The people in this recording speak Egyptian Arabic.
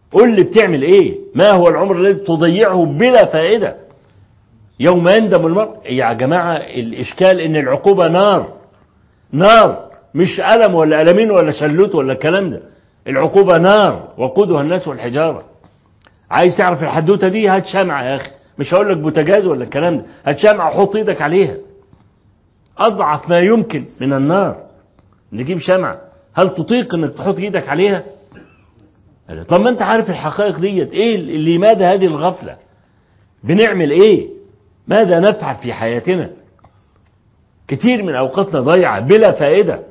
قل لي بتعمل ايه ما هو العمر الذي تضيعه بلا فائدة يوم يندم المرء يا جماعة الإشكال إن العقوبة نار نار مش ألم ولا ألمين ولا شلوت ولا الكلام ده العقوبة نار وقودها الناس والحجارة عايز تعرف الحدوتة دي هات شمعة يا أخي مش هقول لك بوتاجاز ولا الكلام ده هات شمعة حط ايدك عليها أضعف ما يمكن من النار نجيب شمعة هل تطيق انك تحط ايدك عليها طب ما انت عارف الحقائق ديت ايه اللي لماذا هذه الغفلة بنعمل ايه ماذا نفعل في حياتنا كتير من اوقاتنا ضيعة بلا فائدة